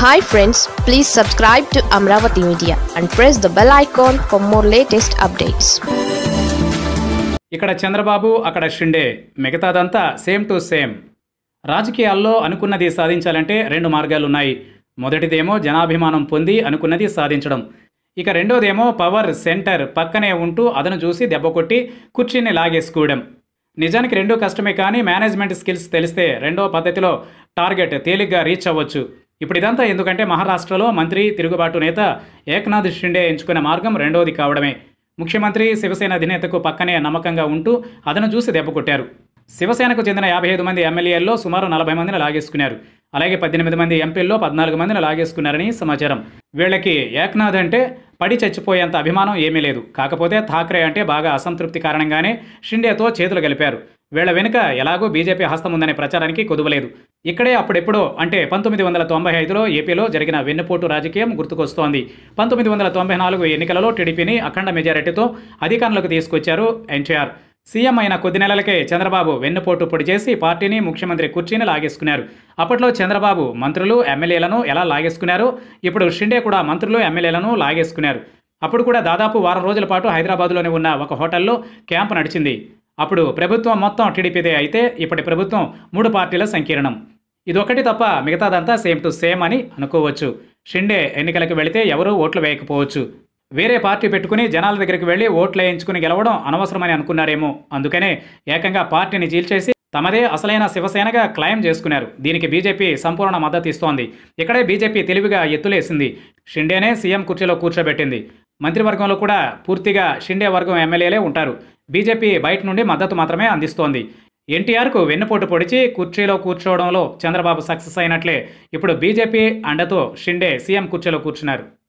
hi friends please subscribe to Amaravati media and press the bell icon for more latest updates ఇక్కడ చంద్రబాబు అక్కడ షిండే మిగతాదంతా same to same రాజకీయాల్లో అనుకున్నది సాధించాలంటే రెండు మార్గాలు ఉన్నాయి మొదటిదేమో జనాభిమానం పొంది అనుకున్నది సాధించడం ఇక రెండోదేమో పవర్ సెంటర్ పక్కనే ఉంటూ అదను చూసి దెబ్బ కొట్టి కుర్చీని లాగేసుకోవడం నిజానికి రెండూ కష్టమే కానీ మేనేజ్మెంట్ స్కిల్స్ తెలిస్తే రెండో పద్ధతిలో టార్గెట్ తేలిగ్గా రీచ్ అవ్వచ్చు ఇప్పుడు ఇదంతా ఎందుకంటే మహారాష్ట్రలో మంత్రి తిరుగుబాటు నేత ఏక్నాథ్ షిండే ఎంచుకున్న మార్గం రెండోది కావడమే ముఖ్యమంత్రి శివసేన అధినేతకు పక్కనే నమ్మకంగా ఉంటూ అదను చూసి దెబ్బ కొట్టారు శివసేనకు చెందిన యాభై ఐదు మంది ఎమ్మెల్యేల్లో సుమారు నలభై మందిని లాగేసుకున్నారు అలాగే పద్దెనిమిది మంది ఎంపీల్లో పద్నాలుగు మందిని లాగేసుకున్నారని సమాచారం వీళ్ళకి ఏక్నాథ్ అంటే పడి చచ్చిపోయేంత అభిమానం ఏమీ లేదు కాకపోతే థాక్రే అంటే బాగా అసంతృప్తి కారణంగానే షిండేతో చేతులు కలిపారు వీళ్ళ వెనుక ఎలాగో బీజేపీ హస్తం ఉందనే ప్రచారానికి కొదువలేదు ఇక్కడే అప్పుడెప్పుడో అంటే పంతొమ్మిది వందల తొంభై ఐదులో ఏపీలో జరిగిన వెన్నుపోటు రాజకీయం గుర్తుకొస్తోంది పంతొమ్మిది వందల తొంభై నాలుగు ఎన్నికలలో టీడీపీని అఖండ మెజారిటీతో అధికారంలోకి తీసుకొచ్చారు ఎన్టీఆర్ సీఎం అయిన కొద్ది నెలలకే చంద్రబాబు వెన్నుపోటు పొడి చేసి పార్టీని ముఖ్యమంత్రి కుర్చీని లాగేసుకున్నారు అప్పట్లో చంద్రబాబు మంత్రులు ఎమ్మెల్యేలను ఎలా లాగేసుకున్నారో ఇప్పుడు షిండే కూడా మంత్రులు ఎమ్మెల్యేలను లాగేసుకున్నారు అప్పుడు కూడా దాదాపు వారం రోజుల పాటు హైదరాబాద్లోనే ఉన్న ఒక హోటల్లో క్యాంపు నడిచింది అప్పుడు ప్రభుత్వం మొత్తం టీడీపీదే అయితే ఇప్పటి ప్రభుత్వం మూడు పార్టీల సంకీర్ణం ఇదొకటి తప్ప మిగతాదంతా సేమ్ టు సేమ్ అని అనుకోవచ్చు షిండే ఎన్నికలకు వెళితే ఎవరూ ఓట్లు వేయకపోవచ్చు వేరే పార్టీ పెట్టుకుని జనాల దగ్గరికి వెళ్ళి ఓట్లు వేయించుకుని గెలవడం అనవసరమని అనుకున్నారేమో అందుకనే ఏకంగా పార్టీని చీల్చేసి తమదే అసలైన శివసేనగా క్లెయిమ్ చేసుకున్నారు దీనికి బీజేపీ సంపూర్ణ మద్దతు ఇస్తోంది ఇక్కడే బీజేపీ తెలివిగా ఎత్తులేసింది షిండేనే సీఎం కుర్చీలో కూర్చోబెట్టింది మంత్రివర్గంలో కూడా పూర్తిగా షిండే వర్గం ఎమ్మెల్యేలే ఉంటారు బీజేపీ బయట నుండి మద్దతు మాత్రమే అందిస్తోంది ఎన్టీఆర్కు వెన్నుపోటు పొడిచి కుర్చీలో కూర్చోవడంలో చంద్రబాబు సక్సెస్ అయినట్లే ఇప్పుడు బీజేపీ అండతో షిండే సీఎం కుర్చీలో కూర్చున్నారు